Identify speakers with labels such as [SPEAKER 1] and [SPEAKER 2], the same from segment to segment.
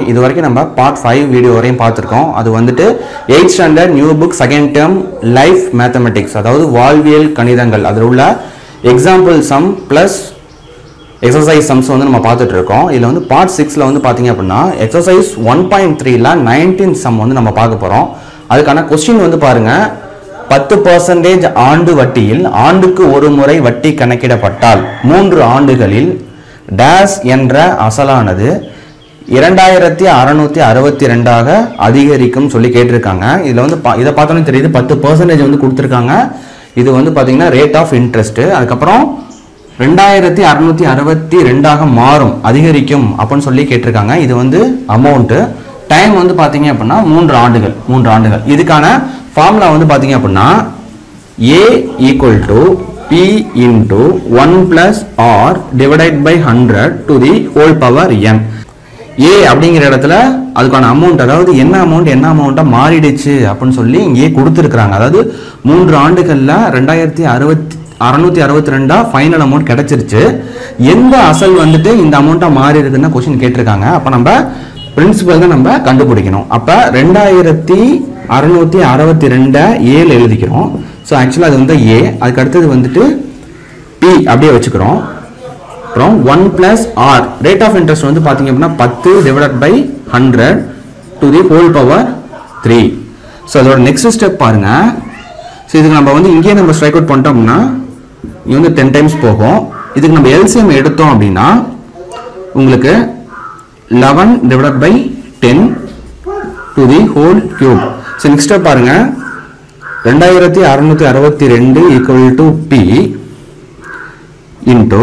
[SPEAKER 1] இது வரைக்கும் நம்ம பார்ட் ஃபைவ் வீடியோ வரையும் பார்த்துருக்கோம் அது வந்துட்டு eight standard new book second term life mathematics அதாவது வாழ்வியல் கணிதங்கள் அதில் உள்ள example sum plus exercise sums வந்து நம்ம பார்த்துட்டு இருக்கோம் இதில் வந்து பார்ட் சிக்ஸில் வந்து பார்த்தீங்க அப்படின்னா எக்ஸசைஸ் ஒன் பாயிண்ட் த்ரீல நைன்டீன் சம் வந்து நம்ம பார்க்க போகிறோம் அதுக்கான கொஸ்டின் வந்து பாருங்க பத்து பர்சன்டேஜ் ஆண்டு வட்டியில் ஆண்டுக்கு ஒரு முறை வட்டி கணக்கிடப்பட்டால் மூன்று ஆண்டுகளில் டேஸ் என்ற அசலானது இரண்டாயிரத்தி அறநூற்றி அறுபத்தி ரெண்டாக அதிகரிக்கும் சொல்லி கேட்டிருக்காங்க இதில் வந்து பா இதை பார்த்தோன்னே தெரியுது பத்து பர்சன்டேஜ் வந்து கொடுத்துருக்காங்க இது வந்து பார்த்தீங்கன்னா ரேட் ஆஃப் இன்ட்ரெஸ்ட் அதுக்கப்புறம் ரெண்டாயிரத்தி அறுநூத்தி அறுபத்தி ரெண்டாக மாறும் அதிகரிக்கும் அப்படின்னு சொல்லி கேட்டிருக்காங்க இது வந்து அமௌண்ட்டு டைம் வந்து பார்த்தீங்க அப்படின்னா மூன்று ஆண்டுகள் மூன்று ஆண்டுகள் இதுக்கான ஃபார்முலா வந்து பார்த்தீங்க அப்படின்னா A equal to B into one plus R divided by hundred to the whole power N A அப்படிங்கிற இடத்துல அதுக்கான அமௌண்ட் அதாவது என்ன அமௌண்ட் என்ன அமௌண்ட்டாக மாறிடுச்சு அப்படின்னு சொல்லி இங்கேயே கொடுத்துருக்குறாங்க அதாவது மூன்று ஆண்டுகளில் ரெண்டாயிரத்தி அறுபத்தி அறநூற்றி அறுபத்தி ரெண்டா ஃபைனல் அமௌண்ட் கிடைச்சிருச்சு எந்த அசல் வந்துட்டு இந்த அமௌண்ட்டாக மாறி இருக்குன்னு கொஸ்டின் கேட்டிருக்காங்க அப்போ நம்ம பிரின்சிபல் தான் நம்ம கண்டுபிடிக்கணும் அப்போ ரெண்டாயிரத்தி அறநூற்றி அறுபத்தி ரெண்டை ஏழு எழுதிக்கிறோம் ஸோ ஆக்சுவலாக அது வந்து ஏ அதுக்கு அடுத்தது வந்துட்டு பி அப்படியே வச்சுக்கிறோம் அப்புறம் one plus R rate of interest வந்து பார்த்தீங்க அப்படின்னா பத்து divided by hundred to the whole power three so அதோட நெக்ஸ்ட் ஸ்டெப் பாருங்க ஸோ இதுக்கு நம்ம வந்து இங்கேயே நம்ம ஸ்ட்ரைக் அவுட் பண்ணிட்டோம் அப்படின்னா இது வந்து டென் டைம்ஸ் போகும் இதுக்கு நம்ம எல்சிஎம் எடுத்தோம் அப்படின்னா உங்களுக்கு eleven divided by ten to the whole cube so next step பாருங்க ரெண்டாயிரத்தி அறுநூத்தி அறுபத்தி ரெண்டு equal to B into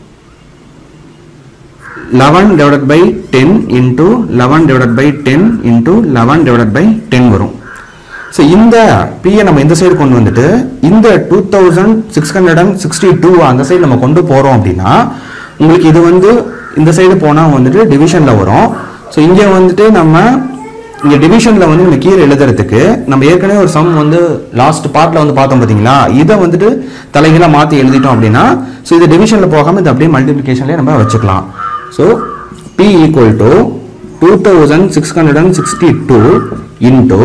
[SPEAKER 1] eleven divided by ten into eleven divided by ten into eleven divided by ten வரும் ஸோ இந்த பியை நம்ம இந்த சைடு கொண்டு வந்துட்டு இந்த two thousand six hundred and sixty two அந்த சைடு நம்ம கொண்டு போகிறோம் அப்படின்னா உங்களுக்கு இது வந்து இந்த சைடு போனால் வந்துட்டு டிவிஷனில் வரும் ஸோ இங்கே வந்துட்டு நம்ம இங்கே டிவிஷனில் வந்து நம்ம கீழே எழுதுறதுக்கு நம்ம ஏற்கனவே ஒரு சம் வந்து லாஸ்ட் பார்ட்டில் வந்து பார்த்தோம் பார்த்தீங்களா இதை வந்துட்டு தலைகீழாக மாற்றி எழுதிட்டோம் அப்படின்னா ஸோ இது டிவிஷனில் போகாமல் இது அப்படியே மல்டிப்ளிகேஷன்லேயே நம்ம வச்சுக்கலாம் so B equal to two thousand six hundred and sixty two into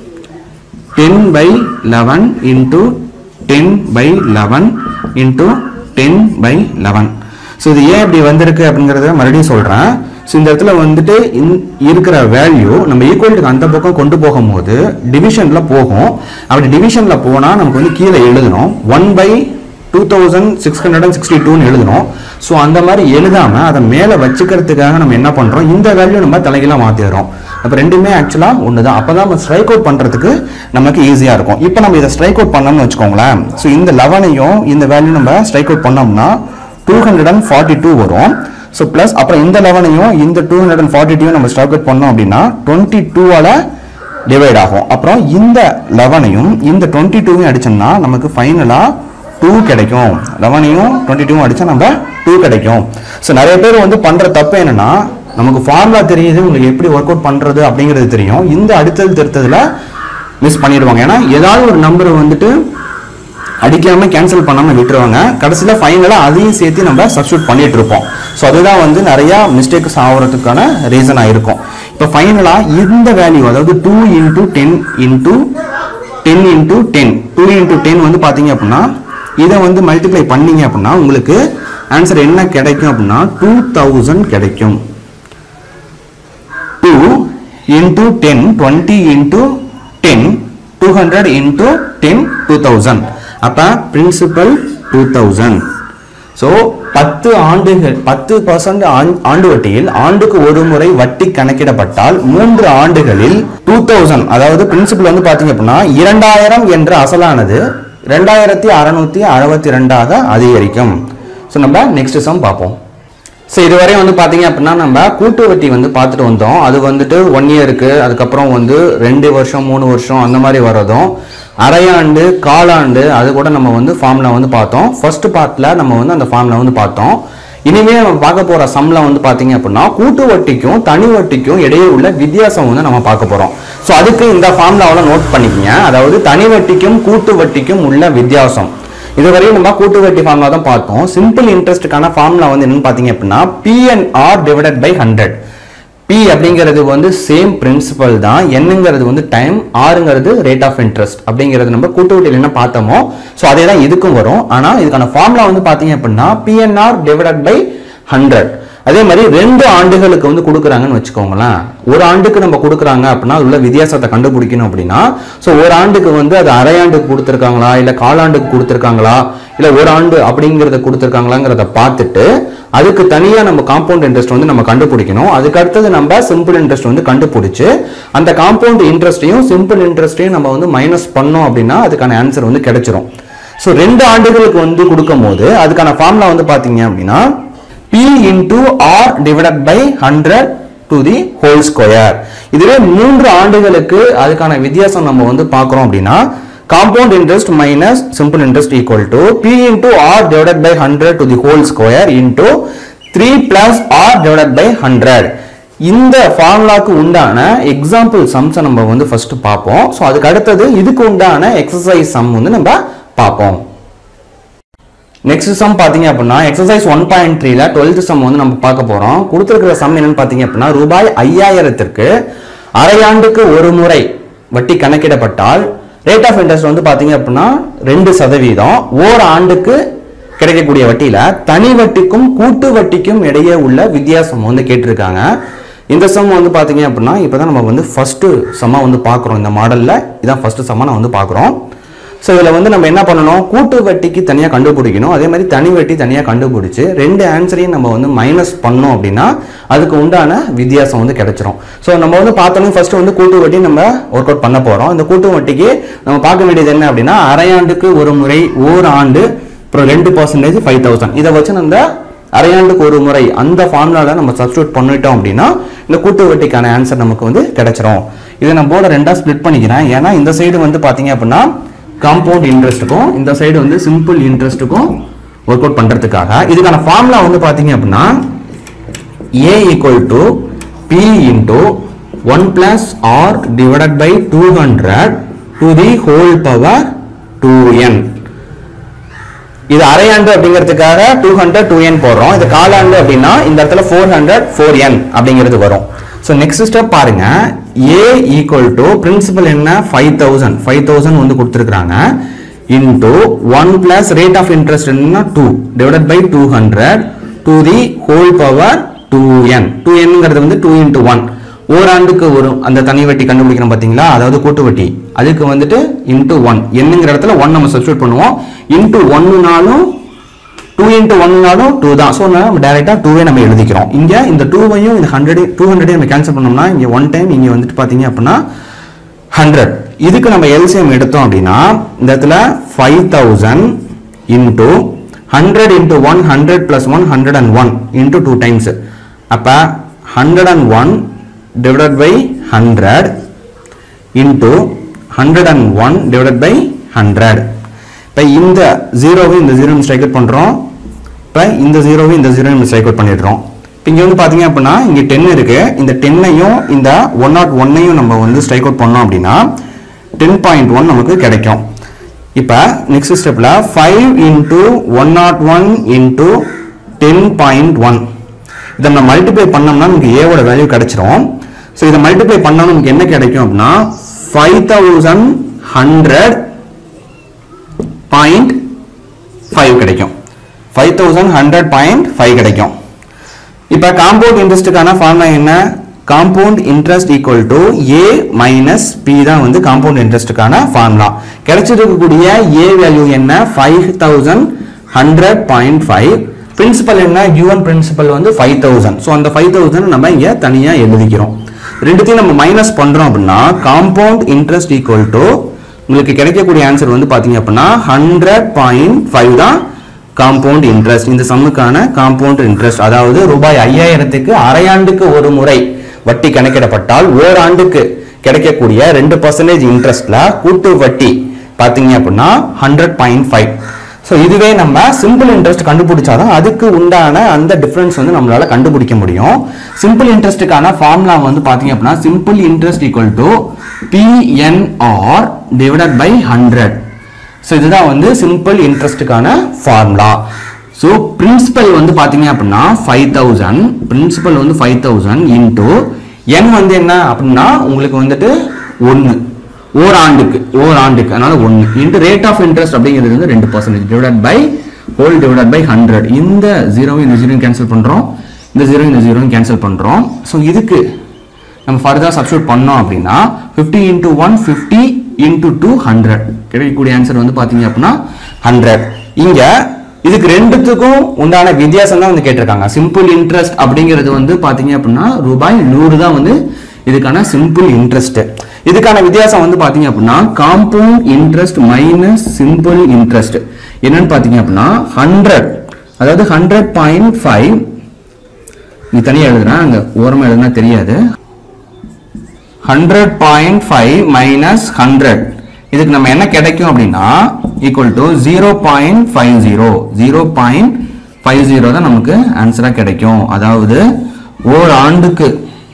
[SPEAKER 1] ten by eleven into ten by eleven into ten by eleven so இது ஏன் இப்படி வந்திருக்கு அப்படிங்கிறத மறுபடியும் சொல்கிறேன் ஸோ இந்த இடத்துல வந்துட்டு இன் இருக்கிற வேல்யூ நம்ம ஈக்குவல்ட்டுக்கு அந்த பக்கம் கொண்டு போகும்போது டிவிஷனில் போகும் அப்படி டிவிஷனில் போனால் நமக்கு வந்து கீழே எழுதணும் one by two thousand six hundred and sixty டூன்னு எழுதணும் ஸோ அந்த மாதிரி எழுதாமல் அதை மேலே வச்சுக்கிறதுக்காக நம்ம என்ன பண்ணுறோம் இந்த வேல்யூ நம்ம தலைகீழாக மாற்றிடுறோம் அப்போ ரெண்டுமே ஆக்சுவலாக ஒன்று தான் அப்போ தான் நம்ம ஸ்ட்ரைக் அவுட் பண்ணுறதுக்கு நமக்கு ஈஸியாக இருக்கும் இப்போ நம்ம இதை ஸ்ட்ரைக் அவுட் பண்ணோம்னு வச்சுக்கோங்களேன் ஸோ இந்த லெவனையும் இந்த வேல்யூ நம்ம ஸ்ட்ரைக் அவுட் பண்ணோம்னா two hundred and forty two வரும் ஸோ ப்ளஸ் அப்புறம் இந்த லெவனையும் இந்த two hundred and forty two நம்ம ஸ்ட்ரைக் அவுட் பண்ணோம் அப்படின்னா டுவெண்ட்டி டூவால் டிவைட் ஆகும் அப்புறம் இந்த லெவனையும் இந்த டுவெண்ட்டி டூவையும் அடிச்சோம்னா நமக்கு ஃபைனலாக டூ கிடைக்கும் லெவனையும் டுவெண்ட்டி டூவும் அடிச்சா நம்ம டூ கிடைக்கும் ஸோ நிறைய பேர் வந்து பண்ற தப்பு என்னன்னா நமக்கு ஃபார்முலா தெரியுது உங்களுக்கு எப்படி ஒர்க் அவுட் பண்றது அப்படிங்கிறது தெரியும் இந்த அடுத்தது திருத்ததுல மிஸ் பண்ணிடுவாங்க ஏன்னா ஏதாவது ஒரு நம்பரை வந்துட்டு அடிக்காம கேன்சல் பண்ணாம விட்டுருவாங்க கடைசியில் ஃபைனலாக அதையும் சேர்த்து நம்ம சப்ஸ்டியூட் பண்ணிட்டு இருப்போம் ஸோ அதுதான் வந்து நிறைய மிஸ்டேக்ஸ் ஆகிறதுக்கான ரீசனாக இருக்கும் இப்போ ஃபைனலாக இந்த வேல்யூ அதாவது two into ten into ten into ten two into ten வந்து பார்த்தீங்க அப்படின்னா இதை வந்து மல்டிப்ளை பண்ணீங்க அப்படின்னா உங்களுக்கு ஆன்சர் என்ன கிடைக்கும் அப்படின்னா டூ தௌசண்ட் கிடைக்கும் two into ten twenty into ten two hundred into ten two thousand அப்போ பிரின்சிபல் டூ தௌசண்ட் ஸோ பத்து ஆண்டுகள் பத்து பர்சன்ட் ஆண்டு வட்டியில் ஆண்டுக்கு ஒரு முறை வட்டி கணக்கிடப்பட்டால் மூன்று ஆண்டுகளில் டூ தௌசண்ட் அதாவது பிரின்சிபல் வந்து பார்த்தீங்க அப்படின்னா இரண்டாயிரம் என்ற அசலானது ரெண்டாயிரத்தி அறநூத்தி அறுபத்தி ரெண்டாக அதிகரிக்கும் ஸோ நம்ம நெக்ஸ்ட் சம் பார்ப்போம் ஸோ இதுவரையும் வந்து பார்த்தீங்க அப்படின்னா நம்ம கூட்டு வட்டி வந்து பார்த்துட்டு வந்தோம் அது வந்துட்டு ஒன் இயருக்கு அதுக்கப்புறம் வந்து ரெண்டு வருஷம் மூணு வருஷம் அந்த மாதிரி வர்றதும் அரையாண்டு காலாண்டு அது கூட நம்ம வந்து ஃபார்முலா வந்து பார்த்தோம் ஃபர்ஸ்ட் பார்ட்டில் நம்ம வந்து அந்த ஃபார்முலா வந்து பார்த்தோம் இனிமே நம்ம பார்க்க போற சம்ல வந்து பாத்தீங்க அப்படின்னா கூட்டு வட்டிக்கும் தனி வட்டிக்கும் இடையே உள்ள வித்தியாசம் வந்து நம்ம பார்க்க போறோம் ஸோ அதுக்கு இந்த ஃபார்முலாவில் நோட் பண்ணிக்கங்க அதாவது தனி வட்டிக்கும் கூட்டு வட்டிக்கும் உள்ள வித்தியாசம் இதுவரையும் நம்ம கூட்டு வட்டி ஃபார்முலா தான் பார்த்தோம் சிம்பிள் இன்ட்ரெஸ்ட்டுக்கான ஃபார்முலா வந்து என்னன்னு பார்த்தீங்க அப்படின்னா PNR divided by hundred B அப்படிங்கிறது வந்து சேம் பிரின்சிபல் தான் என்னங்கிறது வந்து டைம் ஆறுங்கிறது ரேட் ஆஃப் இன்ட்ரெஸ்ட் அப்படிங்கிறது நம்ம கூட்டுவட்டியில் என்ன பார்த்தோமோ ஸோ அதே தான் இதுக்கும் வரும் ஆனால் இதுக்கான ஃபார்முலா வந்து பார்த்தீங்க அப்படின்னா பிஎன்ஆர் டிவைடட் பை ஹண்ட்ரட் அதே மாதிரி ரெண்டு ஆண்டுகளுக்கு வந்து கொடுக்குறாங்கன்னு வச்சுக்கோங்களேன் ஒரு ஆண்டுக்கு நம்ம கொடுக்குறாங்க அப்படின்னா அது உள்ள வித்தியாசத்தை கண்டுபிடிக்கணும் அப்படின்னா ஸோ ஒரு ஆண்டுக்கு வந்து அது அரை ஆண்டுக்கு கொடுத்துருக்காங்களா இல்லை காலாண்டுக்கு கொடுத்துருக்காங்களா இல்லை ஒரு ஆண்டு அப்படிங்கிறத கொடுத்துருக்காங்களாங்கிறத பார்த்துட்டு அதுக்கு தனியாக நம்ம காம்பவுண்ட் இன்ட்ரெஸ்ட் வந்து நம்ம கண்டுபிடிக்கணும் அதுக்கு அடுத்தது நம்ம சிம்பிள் இன்ட்ரெஸ்ட் வந்து கண்டுபிடிச்சு அந்த காம்பவுண்ட் இன்ட்ரெஸ்ட்டையும் சிம்பிள் இன்ட்ரெஸ்ட்டையும் நம்ம வந்து மைனஸ் பண்ணோம் அப்படின்னா அதுக்கான ஆன்சர் வந்து கிடைச்சிரும் ஸோ ரெண்டு ஆண்டுகளுக்கு வந்து கொடுக்கும் போது அதுக்கான ஃபார்முலா வந்து பார்த்தீங்க அப்படின்னா B into R divided by hundred to the whole square இதுவே மூன்று ஆண்டுகளுக்கு அதுக்கான வித்தியாசம் நம்ம வந்து பார்க்குறோம் அப்படின்னா compound interest minus simple interest equal to B into R divided by hundred to the whole square into three plus R divided by hundred இந்த ஃபார்முலாக்கு உண்டான எக்ஸாம்பிள் சம்ஸை நம்ம வந்து ஃபர்ஸ்ட் பார்ப்போம் ஸோ அதுக்கு அடுத்தது இதுக்கு உண்டான எக்ஸசைஸ் சம் வந்து நம்ம பார்ப்போம் நெக்ஸ்ட் சம் பார்த்தீங்க அப்படின்னா எக்ஸசைஸ் ஒன் பாயிண்ட் த்ரீல டுவெல்த் சம் வந்து நம்ம பார்க்க போறோம் கொடுத்துருக்கிற சம் என்னன்னு பார்த்தீங்க அப்படின்னா ரூபாய் ஐயாயிரத்திற்கு அரையாண்டுக்கு ஒரு முறை வட்டி கணக்கிடப்பட்டால் ரேட் ஆஃப் இன்ட்ரெஸ்ட் வந்து பார்த்தீங்க அப்படின்னா ரெண்டு சதவீதம் ஓர் ஆண்டுக்கு கிடைக்கக்கூடிய வட்டியில தனி வட்டிக்கும் கூட்டு வட்டிக்கும் இடையே உள்ள வித்தியாசம் வந்து கேட்டிருக்காங்க இந்த சம் வந்து பார்த்தீங்க அப்படின்னா இப்போதான் நம்ம வந்து ஃபர்ஸ்ட் சம்மா வந்து பார்க்குறோம் இந்த மாடலில் இதான் ஃபர்ஸ்ட் சம்மா நான் வந்து பார்க்குறோம் ஸோ இதில் வந்து நம்ம என்ன பண்ணணும் கூட்டு வட்டிக்கு தனியாக கண்டுபிடிக்கணும் அதே மாதிரி தனி வட்டி தனியாக கண்டுபிடிச்சு ரெண்டு ஆன்சரையும் நம்ம வந்து மைனஸ் பண்ணோம் அப்படின்னா அதுக்கு உண்டான வித்தியாசம் வந்து கிடைச்சிரும் ஸோ நம்ம வந்து பார்த்தோன்னே ஃபர்ஸ்ட் வந்து கூட்டு வட்டி நம்ம ஒர்க் அவுட் பண்ண போகிறோம் இந்த கூட்டு வட்டிக்கு நம்ம பார்க்க வேண்டியது என்ன அப்படின்னா அரையாண்டுக்கு ஒரு முறை ஓர் ஆண்டு அப்புறம் ரெண்டு பர்சன்டேஜ் ஃபைவ் தௌசண்ட் இதை வச்சு நம்ம அரையாண்டுக்கு ஒரு முறை அந்த ஃபார்முலாவில் நம்ம சப்ஸ்டியூட் பண்ணிட்டோம் அப்படின்னா இந்த கூட்டு வட்டிக்கான ஆன்சர் நமக்கு வந்து கிடைச்சிரும் இதை நான் போர்டை ரெண்டாக ஸ்ப்ளிட் பண்ணிக்கிறேன் ஏன்னா இந்த சைடு வந்து பார்த்தீங்க அப்படின்னா காம்பவுண்ட் இன்ட்ரெஸ்ட்டுக்கும் இந்த சைடு வந்து சிம்பிள் இன்ட்ரெஸ்ட்டுக்கும் ஒர்க் அவுட் பண்ணுறதுக்காக இதுக்கான ஃபார்முலா வந்து பார்த்தீங்க அப்படின்னா A equal to B into one plus R divided by two hundred to the whole power two N இது அரையாண்டு அப்படிங்கிறதுக்காக டூ ஹண்ட்ரட் டூ என் போடுறோம் இது காலாண்டு அப்படின்னா இந்த இடத்துல ஃபோர் ஹண்ட்ரட் ஃபோர் என் அப்படிங்கிறது வரும் ஸோ நெக்ஸ்ட் ஸ்டெப் பாருங்க ஏ ஈக்குவல் டு பிரின்சிபல் என்ன ஃபைவ் தௌசண்ட் ஃபைவ் தௌசண்ட் வந்து கொடுத்துருக்காங்க into one plus rate of interest என்ன two divided by two hundred to the whole power two N two என்ங்கிறது வந்து two into one ஓராண்டுக்கு ஒரு அந்த தனி வட்டி கண்டுபிடிக்கிறோம் பார்த்தீங்களா அதாவது கூட்டு வட்டி அதுக்கு வந்துட்டு இன்டூ ஒன் என்னங்கிற இடத்துல ஒன் நம்ம சப்ஸ்டியூட் பண்ணுவோம் இன்டூ ஒன்னுனாலும் டூ இன்ட்டு ஒன்னாலும் டூ தான் ஸோ நம்ம டேரெக்டாக டூவே நம்ம எழுதிக்கிறோம் இங்கே இந்த டூவையும் இந்த ஹண்ட்ரட் டூ ஹண்ட்ரடையும் நம்ம கேன்சல் பண்ணோம்னா இங்கே ஒன் டைம் இங்கே வந்துட்டு பார்த்தீங்க அப்படின்னா ஹண்ட்ரட் இதுக்கு நம்ம எல்சிஎம் எடுத்தோம் அப்படின்னா இந்த இடத்துல five thousand into hundred into one hundred plus one hundred and one into two times அப்போ hundred and one divided by hundred into hundred and one divided by hundred இப்போ இந்த ஜீரோவை இந்த ஜீரோ ஸ்ட்ரைக் அவுட் பண்ணுறோம் இப்போ இந்த ஜீரோவை இந்த ஜீரோ நம்ம ஸ்ட்ரைக் அவுட் பண்ணிடுறோம் இப்போ இங்கே வந்து பார்த்தீங்க அப்படின்னா இங்கே டென் இருக்கு இந்த டென்னையும் இந்த ஒன் நாட் ஒன்னையும் நம்ம வந்து ஸ்ட்ரைக் அவுட் பண்ணோம் அப்படின்னா டென் பாயிண்ட் ஒன் நமக்கு கிடைக்கும் இப்போ நெக்ஸ்ட் ஸ்டெப்பில் five into one not one into ten point one இதை நம்ம மல்டிப்ளை பண்ணோம்னா நமக்கு ஏவோட வேல்யூ கிடைச்சிரும் ஸோ இதை மல்டிப்ளை பண்ணோம்னா நமக்கு என்ன கிடைக்கும் அப்படின்னா five thousand hundred point five கிடைக்கும் five thousand hundred point five கிடைக்கும் இப்போ காம்பவுண்ட் இன்ட்ரெஸ்ட்டுக்கான ஃபார்முலா என்ன compound interest equal to A minus B தான் வந்து காம்பவுண்ட் இன்ட்ரெஸ்ட்டுக்கான ஃபார்முலா கிடைச்சிருக்கக்கூடிய ஏ வேல்யூ என்ன five thousand hundred point five principal என்ன யூஎன் பிரின்சிபல் வந்து ஃபைவ் தௌசண்ட் ஸோ அந்த ஃபைவ் தௌசண்ட் நம்ம இங்கே தனியாக எழுதிக்கிறோம் ரெண்டுத்தையும் நம்ம மைனஸ் பண்ணுறோம் அப்படின்னா காம்பவுண்ட் இன்ட்ரெஸ்ட் ஈக்குவல் டு உங்களுக்கு கிடைக்கக்கூடிய ஆன்சர் வந்து பார்த்தீங்க அப்படின்னா ஹண்ட்ரட் பாயிண்ட் ஃபைவ் தான் காம்பவுண்ட் இன்ட்ரெஸ்ட் இந்த சம்முக்கான காம்பவுண்ட் இன்ட்ரெஸ்ட் அதாவது ரூபாய் ஐயாயிரத்துக்கு அரையாண்டுக்கு ஒரு முறை வட்டி கணக்கிடப்பட்டால் ஓராண்டுக்கு கிடைக்கக்கூடிய ரெண்டு பர்சன்டேஜ் இன்ட்ரெஸ்ட்ல கூட்டு வட்டி பார்த்தீங்க அப்படின்னா ஹண்ட்ரட் பாயிண்ட் ஃபைவ் ஸோ இதுவே நம்ம சிம்பிள் இன்ட்ரெஸ்ட் கண்டுபிடிச்சாதான் அதுக்கு உண்டான அந்த டிஃபரன்ஸ் வந்து நம்மளால கண்டுபிடிக்க முடியும் சிம்பிள் இன்ட்ரெஸ்ட்டுக்கான ஃபார்முலா வந்து பார்த்தீங்க அப்படின்னா simple interest equal to PNR divided by hundred so இதுதான் வந்து சிம்பிள் இன்ட்ரெஸ்ட்டுக்கான ஃபார்முலா ஸோ பிரின்சிபல் வந்து பார்த்தீங்க அப்படின்னா ஃபைவ் தௌசண்ட் பிரின்சிபல் வந்து ஃபைவ் தௌசண்ட் இன்டூ என் வந்து என்ன அப்படின்னா உங்களுக்கு வந்துட்டு ஒன்று ஓராண்டுக்கு ஓராண்டுக்கு அதனால ஒன்று இன்ட்டு ரேட் ஆஃப் இன்ட்ரெஸ்ட் அப்படிங்கிறது வந்து ரெண்டு percentage divide by whole divide by hundred இந்த ஜீரோவும் இந்த ஜீரோவும் கேன்சல் பண்ணுறோம் இந்த ஜீரோ இந்த ஜீரோவும் கேன்சல் பண்ணுறோம் ஸோ இதுக்கு நம்ம ஃபர்தர் சப்ஸ்டியூட் பண்ணோம் அப்படின்னா fifty into one fifty into two hundred கிடைக்கக்கூடிய ஆன்சர் வந்து பார்த்தீங்க அப்படின்னா ஹண்ட்ரட் இங்கே இதுக்கு ரெண்டுத்துக்கும் உண்டான வித்தியாசம் தான் வந்து கேட்டிருக்காங்க சிம்பிள் இன்ட்ரெஸ்ட் அப்படிங்கிறது வந்து பார்த்தீங்க அப்படின்னா ரூபாய் நூறு தான் வந்து இதுக்கான சிம்பிள் இன்ட்ரெஸ்ட் இதுக்கான வித்தியாசம் வந்து பார்த்தீங்க அப்படின்னா compound interest minus simple interest என்னன்னு பார்த்தீங்க அப்படின்னா ஹண்ட்ரட் அதாவது ஹண்ட்ரட் பாயிண்ட் ஃபைவ் இது தனியாக எழுதுறேன் அங்கே ஓரமாக எழுதுனா தெரியாது hundred point five minus hundred இதுக்கு நம்ம என்ன கிடைக்கும் அப்படின்னா equal to zero point five zero zero point five zero தான் நமக்கு ஆன்சராக கிடைக்கும் அதாவது ஓர் ஆண்டுக்கு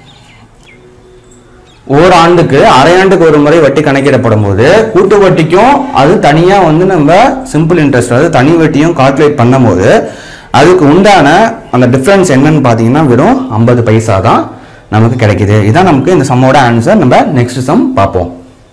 [SPEAKER 1] ஓராண்டுக்கு அரையாண்டுக்கு ஒரு முறை வட்டி கணக்கிடப்படும் போது கூட்டு வட்டிக்கும் அது தனியா வந்து நம்ம சிம்பிள் இன்ட்ரெஸ்ட் அதாவது தனி வட்டியும் கால்குலேட் பண்ணும்போது அதுக்கு உண்டான அந்த டிஃபரன்ஸ் என்னன்னு பார்த்தீங்கன்னா வெறும் ஐம்பது பைசா தான் நமக்கு கிடைக்குது இதான் நமக்கு இந்த சம்மோட ஆன்சர் நம்ம நெக்ஸ்ட் சம் பார்ப்போம்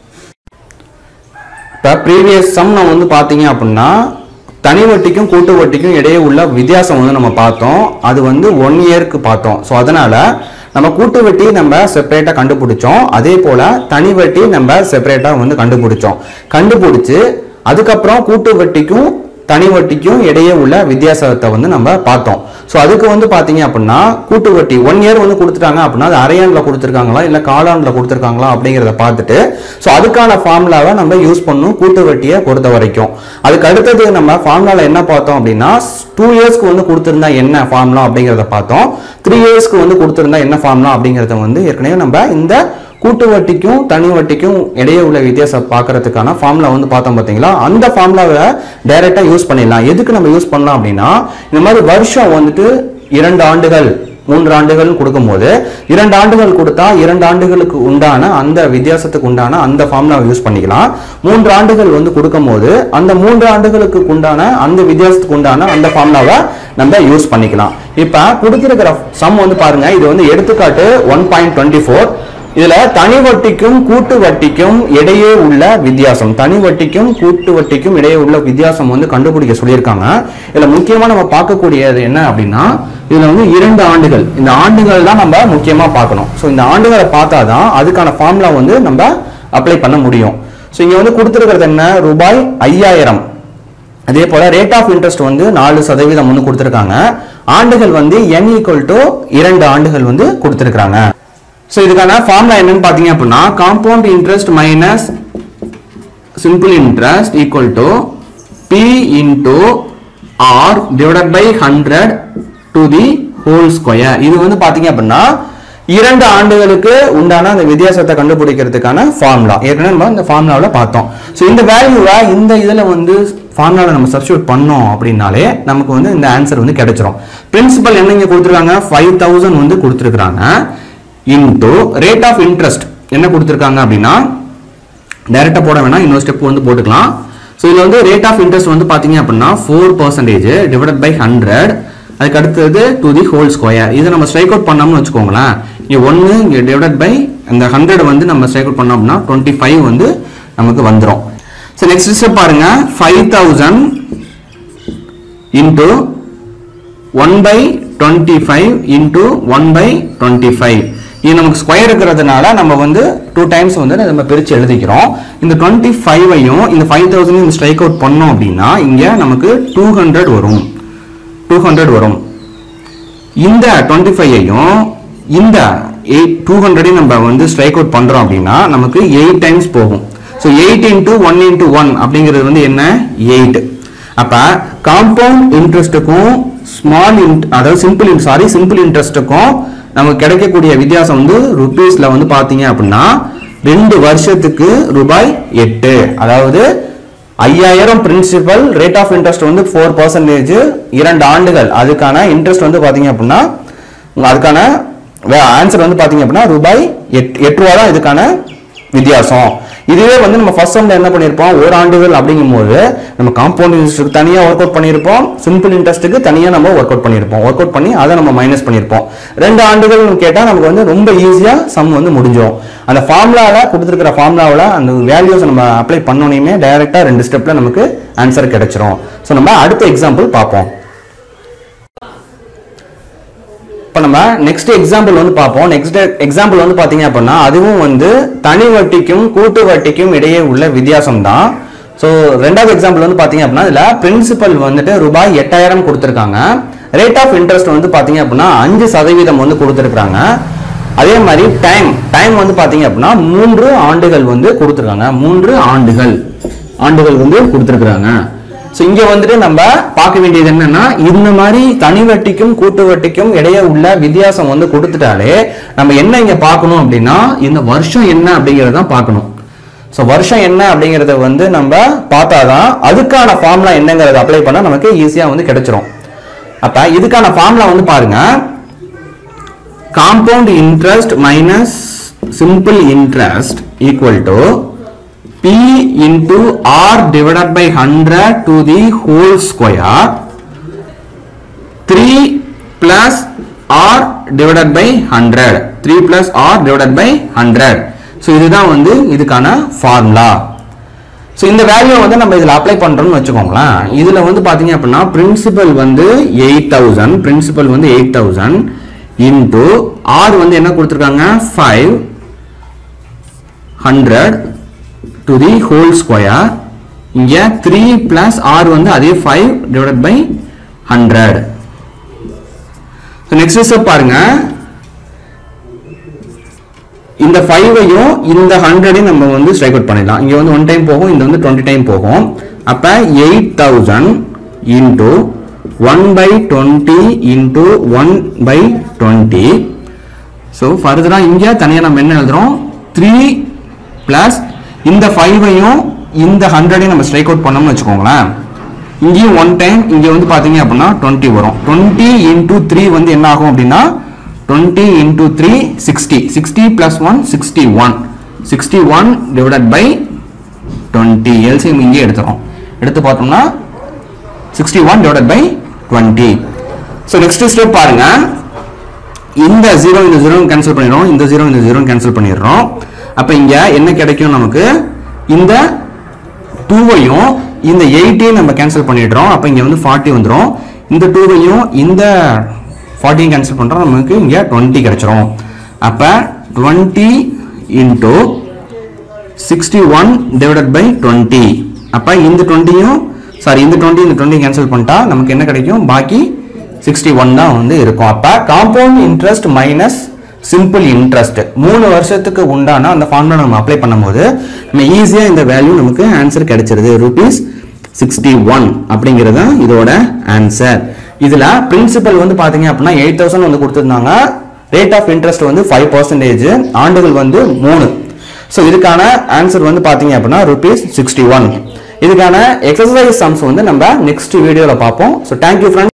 [SPEAKER 1] இப்போ ப்ரீவியஸ் சம் நம்ம வந்து பார்த்தீங்க அப்படின்னா தனி வட்டிக்கும் கூட்டு வட்டிக்கும் இடையே உள்ள வித்தியாசம் வந்து நம்ம பார்த்தோம் அது வந்து ஒன் இயர்க்கு பார்த்தோம் ஸோ அதனால நம்ம கூட்டு வட்டி நம்ம செப்பரேட்டாக கண்டுபிடிச்சோம் அதே போல தனி வட்டி நம்ம செப்பரேட்டாக வந்து கண்டுபிடிச்சோம் கண்டுபிடிச்சு அதுக்கப்புறம் கூட்டு வட்டிக்கும் தனி வட்டிக்கும் இடையே உள்ள வித்தியாசத்தை வந்து நம்ம பார்த்தோம் ஸோ அதுக்கு வந்து பார்த்தீங்க அப்படின்னா கூட்டு வட்டி ஒன் இயர் வந்து கொடுத்துட்டாங்க அப்படின்னா அது அரையாண்டில் கொடுத்துருக்காங்களா இல்லை காலாண்டில் கொடுத்துருக்காங்களா அப்படிங்கிறத பார்த்துட்டு ஸோ அதுக்கான ஃபார்முலாவை நம்ம யூஸ் பண்ணும் கூட்டு வட்டியை பொறுத்த வரைக்கும் அதுக்கு அடுத்தது நம்ம ஃபார்முலாவில் என்ன பார்த்தோம் அப்படின்னா டூ இயர்ஸ்க்கு வந்து கொடுத்துருந்தா என்ன ஃபார்முலா அப்படிங்கிறத பார்த்தோம் த்ரீ இயர்ஸ்க்கு வந்து கொடுத்துருந்தா என்ன ஃபார்முலா அப்படிங்கிறத வந்து ஏற்கனவே நம்ம இந்த கூட்டு வட்டிக்கும் தனி வட்டிக்கும் இடையே உள்ள வித்தியாசம் பார்க்கறதுக்கான ஃபார்முலா வந்து பார்த்தோம் பார்த்தீங்களா அந்த ஃபார்முலாவை டைரக்டா யூஸ் பண்ணிடலாம் எதுக்கு நம்ம யூஸ் பண்ணலாம் அப்படின்னா இந்த மாதிரி வருஷம் வந்துட்டு இரண்டு ஆண்டுகள் மூன்று ஆண்டுகள் கொடுக்கும்போது இரண்டு ஆண்டுகள் கொடுத்தா இரண்டு ஆண்டுகளுக்கு உண்டான அந்த வித்தியாசத்துக்கு உண்டான அந்த ஃபார்முலாவை யூஸ் பண்ணிக்கலாம் மூன்று ஆண்டுகள் வந்து கொடுக்கும்போது அந்த மூன்று ஆண்டுகளுக்கு உண்டான அந்த வித்தியாசத்துக்கு உண்டான அந்த ஃபார்முலாவை நம்ம யூஸ் பண்ணிக்கலாம் இப்போ கொடுத்துருக்கிற சம் வந்து பாருங்க இது வந்து எடுத்துக்காட்டு ஒன் பாயிண்ட் டுவெண்ட்டி ஃபோர் இதுல தனி வட்டிக்கும் கூட்டு வட்டிக்கும் இடையே உள்ள வித்தியாசம் தனி வட்டிக்கும் கூட்டு வட்டிக்கும் இடையே உள்ள வித்தியாசம் வந்து கண்டுபிடிக்க சொல்லியிருக்காங்க இதுல முக்கியமா நம்ம பார்க்கக்கூடியது என்ன அப்படின்னா இதுல வந்து இரண்டு ஆண்டுகள் இந்த ஆண்டுகள் தான் நம்ம முக்கியமா பார்க்கணும் ஸோ இந்த ஆண்டுகளை பார்த்தாதான் அதுக்கான ஃபார்முலா வந்து நம்ம அப்ளை பண்ண முடியும் ஸோ இங்க வந்து கொடுத்துருக்கிறது என்ன ரூபாய் ஐயாயிரம் அதே போல ரேட் ஆஃப் இன்ட்ரெஸ்ட் வந்து நாலு சதவீதம் வந்து கொடுத்துருக்காங்க ஆண்டுகள் வந்து n ஈக்குவல் டு இரண்டு ஆண்டுகள் வந்து கொடுத்துருக்காங்க ஸோ இதுக்கான ஃபார்முலா என்னன்னு பார்த்தீங்க அப்படின்னா compound interest minus simple interest equal to B into R divided by hundred to the whole square இது வந்து பார்த்தீங்க அப்படின்னா இரண்டு ஆண்டுகளுக்கு உண்டான அந்த வித்தியாசத்தை கண்டுபிடிக்கிறதுக்கான ஃபார்முலா ஏற்கனவே நம்ம இந்த ஃபார்முலாவில் பார்த்தோம் ஸோ இந்த வேல்யூவை இந்த இதில் வந்து ஃபார்முலாவில் நம்ம சப்ஸ்டியூட் பண்ணோம் அப்படின்னாலே நமக்கு வந்து இந்த ஆன்சர் வந்து கிடைச்சிரும் பிரின்சிபல் என்ன இங்கே கொடுத்துருக்காங்க ஃபைவ் தௌசண்ட் வந்து கொடுத்துருக்காங்க இன்டூ ரேட் ஆஃப் இன்ட்ரெஸ்ட் என்ன கொடுத்துருக்காங்க அப்படின்னா டைரெக்டாக போட வேணாம் இன்னொரு ஸ்டெப் வந்து போட்டுக்கலாம் ஸோ இதில் வந்து ரேட் ஆஃப் இன்ட்ரெஸ்ட் வந்து பார்த்தீங்க அப்படின்னா four percentage divided by hundred அதுக்கு அடுத்தது டு தி ஹோல் ஸ்கொயர் இதை நம்ம ஸ்ட்ரைக் அவுட் பண்ணோம்னு வச்சுக்கோங்களேன் இங்கே ஒன்று இங்கே டிவைடட் பை அந்த ஹண்ட்ரட் வந்து நம்ம ஸ்ட்ரைக் அவுட் பண்ணோம் அப்படின்னா டுவெண்ட்டி ஃபைவ் வந்து நமக்கு வந்துடும் ஸோ நெக்ஸ்ட் ஸ்டெப் பாருங்க five thousand into one by twenty five into one by twenty five இது நமக்கு ஸ்கொயர் இருக்கிறதுனால நம்ம வந்து டூ டைம்ஸ் வந்து நம்ம பிரித்து எழுதிக்கிறோம் இந்த டுவெண்ட்டி ஃபைவையும் இந்த ஃபைவ் தௌசண்ட் ஸ்ட்ரைக் அவுட் பண்ணோம் அப்படின்னா இங்கே நமக்கு டூ ஹண்ட்ரட் வரும் டூ ஹண்ட்ரட் வரும் இந்த டுவெண்ட்டி ஃபைவையும் இந்த எயிட் டூ ஹண்ட்ரடையும் நம்ம வந்து ஸ்ட்ரைக் அவுட் பண்ணுறோம் அப்படின்னா நமக்கு எயிட் டைம்ஸ் போகும் so eight into one into one அப்படிங்கிறது வந்து என்ன எயிட் அப்போ காம்பவுண்ட் இன்ட்ரெஸ்ட்டுக்கும் ஸ்மால் இன்ட் அதாவது சிம்பிள் சாரி சிம்பிள் இன்ட்ரெஸ்ட்டுக்கும் நமக்கு கிடைக்கக்கூடிய வித்தியாசம் வந்து ருபீஸில் வந்து பார்த்தீங்க அப்படின்னா ரெண்டு வருஷத்துக்கு ரூபாய் எட்டு அதாவது ஐயாயிரம் பிரின்சிபல் ரேட் ஆஃப் இன்ட்ரெஸ்ட் வந்து ஃபோர் பர்சன்டேஜ் இரண்டு ஆண்டுகள் அதுக்கான இன்ட்ரெஸ்ட் வந்து பார்த்தீங்க அப்படின்னா அதுக்கான ஆன்சர் வந்து பார்த்தீங்க அப்படின்னா ரூபாய் எட் எட்டு ரூபா தான் இதுக்கான வித்தியாசம் இதுவே வந்து நம்ம ஃபர்ஸ்ட் சம்ல என்ன பண்ணியிருப்போம் ஒரு ஆண்டுகள் அப்படிங்கும்போது நம்ம காம்பவுண்ட் இன்ட்ரெஸ்ட்டுக்கு தனியாக ஒர்க் அவுட் பண்ணியிருப்போம் சிம்பிள் இன்ட்ரெஸ்ட்டுக்கு தனியாக நம்ம ஒர்க் அவுட் பண்ணியிருப்போம் ஒர்க் அவுட் பண்ணி அதை நம்ம மைனஸ் பண்ணியிருப்போம் ரெண்டு ஆண்டுகள் கேட்டால் நமக்கு வந்து ரொம்ப ஈஸியாக சம் வந்து முடிஞ்சிடும் அந்த ஃபார்முலாவில் கொடுத்துருக்கிற ஃபார்முலாவில் அந்த வேல்யூஸ் நம்ம அப்ளை பண்ணோனையுமே டைரெக்டாக ரெண்டு ஸ்டெப்பில் நமக்கு ஆன்சர் கிடைச்சிரும் ஸோ நம்ம அடுத்த எக்ஸாம்பிள் பார்ப்போம் இப்போ நம்ம நெக்ஸ்ட் எக்ஸாம்பிள் வந்து பார்ப்போம் நெக்ஸ்ட் எக்ஸாம்பிள் வந்து பார்த்தீங்க அப்படின்னா அதுவும் வந்து தனி வட்டிக்கும் கூட்டு வட்டிக்கும் இடையே உள்ள வித்தியாசம் தான் ஸோ ரெண்டாவது எக்ஸாம்பிள் வந்து பார்த்தீங்க அப்படின்னா இதில் பிரின்சிபல் வந்துட்டு ரூபாய் எட்டாயிரம் கொடுத்துருக்காங்க ரேட் ஆஃப் இன்ட்ரெஸ்ட் வந்து பார்த்தீங்க அப்படின்னா அஞ்சு சதவீதம் வந்து கொடுத்துருக்காங்க அதே மாதிரி டைம் டைம் வந்து பார்த்தீங்க அப்படின்னா மூன்று ஆண்டுகள் வந்து கொடுத்துருக்காங்க மூன்று ஆண்டுகள் ஆண்டுகள் வந்து கொடுத்துருக்காங்க ஸோ இங்க வந்துட்டு நம்ம பார்க்க வேண்டியது என்னன்னா இந்த மாதிரி தனி வட்டிக்கும் கூட்டு வட்டிக்கும் இடையே உள்ள வித்தியாசம் வந்து கொடுத்துட்டாலே நம்ம என்ன இங்க பார்க்கணும் அப்படின்னா இந்த வருஷம் என்ன அப்படிங்கறத தான் பார்க்கணும் ஸோ வருஷம் என்ன அப்படிங்கறத வந்து நம்ம பார்த்தாதான் அதுக்கான ஃபார்முலா என்னங்கிறத அப்ளை பண்ணா நமக்கு ஈஸியா வந்து கிடைச்சிரும் அப்ப இதுக்கான ஃபார்முலா வந்து பாருங்க compound interest minus simple interest equal to P into R divided by 100 to the whole square 3 plus R divided by 100 3 plus R divided by 100 so இதுதான் வந்து இதுக்கான ஃபார்முலா ஸோ இந்த வேல்யூ வந்து நம்ம இதில் அப்ளை பண்ணுறோம்னு வச்சுக்கோங்களேன் இதில் வந்து பார்த்தீங்க அப்படின்னா பிரின்சிபல் வந்து எயிட் தௌசண்ட் பிரின்சிபல் வந்து எயிட் தௌசண்ட் இன்டூ ஆர் வந்து என்ன கொடுத்துருக்காங்க five hundred to the whole square இங்க த்ரீ பிளஸ் ஆர் வந்து அதே five divide by hundred next step பாருங்க இந்த ஃபைவையும் இந்த ஹண்ட்ரடையும் நம்ம வந்து ஸ்ட்ரைக் அவுட் பண்ணிடலாம் இங்க வந்து ஒன் டைம் போகும் இந்த வந்து டுவெண்ட்டி டைம் போகும் அப்ப eight thousand into one by twenty into one by twenty so ஃபர்தராக இங்கே தனியாக நம்ம என்ன எழுதுறோம் த்ரீ ப்ளஸ் இந்த ஃபைவையும் இந்த ஹண்ட்ரடையும் நம்ம ஸ்ட்ரைக் அவுட் பண்ணோம்னு வச்சுக்கோங்களேன் இங்கேயும் ஒன் டைம் இங்கே வந்து பார்த்தீங்க அப்படின்னா டுவெண்ட்டி வரும் டுவெண்ட்டி இன்டூ த்ரீ வந்து என்ன ஆகும் அப்படின்னா twenty into three sixty sixty plus one sixty one sixty one divided by twenty LCM இங்கே எடுத்துறோம் எடுத்து பார்த்தோம்னா sixty one divided by twenty so next step பாருங்க இந்த ஜீரோ இந்த ஜீரோ கேன்சல் பண்ணிடுறோம் இந்த ஜீரோ இந்த ஜீரோ கேன்சல் பண்ணிடுறோம் அப்ப இங்க என்ன கிடைக்கும் நமக்கு இந்த டூவையும் இந்த எயிட்டையும் நம்ம கேன்சல் பண்ணிடுறோம் அப்ப இங்க வந்து ஃபார்ட்டி வந்துடும் இந்த டூவையும் இந்த ஃபார்ட்டியும் கேன்சல் பண்றோம் நமக்கு இங்க டுவெண்ட்டி கிடைச்சிரும் அப்ப twenty into sixty one divided by twenty அப்போ இந்த டுவெண்ட்டியும் சாரி இந்த டுவெண்ட்டி இந்த டுவெண்ட்டி கேன்சல் பண்ணிட்டா நமக்கு என்ன கிடைக்கும் பாக்கி சிக்ஸ்டி ஒன் தான் வந்து இருக்கும் அப்போ compound interest minus simple interest மூணு வருஷத்துக்கு உண்டான அந்த ஃபார்முலா நம்ம அப்ளை பண்ணும்போது நம்ம ஈஸியாக இந்த வேல்யூ நமக்கு ஆன்சர் கிடைச்சிருது ருபீஸ் சிக்ஸ்டி ஒன் அப்படிங்கிறது தான் இதோட ஆன்சர் இதில் பிரின்சிபல் வந்து பார்த்தீங்க அப்படின்னா எயிட் தௌசண்ட் வந்து கொடுத்துருந்தாங்க ரேட் ஆஃப் இன்ட்ரெஸ்ட் வந்து ஃபைவ் பர்சன்டேஜ் ஆண்டுகள் வந்து மூணு ஸோ இதுக்கான ஆன்சர் வந்து பார்த்தீங்க அப்படின்னா ருபீஸ் சிக்ஸ்டி ஒன் இதுக்கான எக்ஸசைஸ் சம்ஸ் வந்து நம்ம நெக்ஸ்ட் வீடியோவில் பார்ப்போம் ஸோ தேங்க்யூ ஃப்ரெண்ட்ஸ்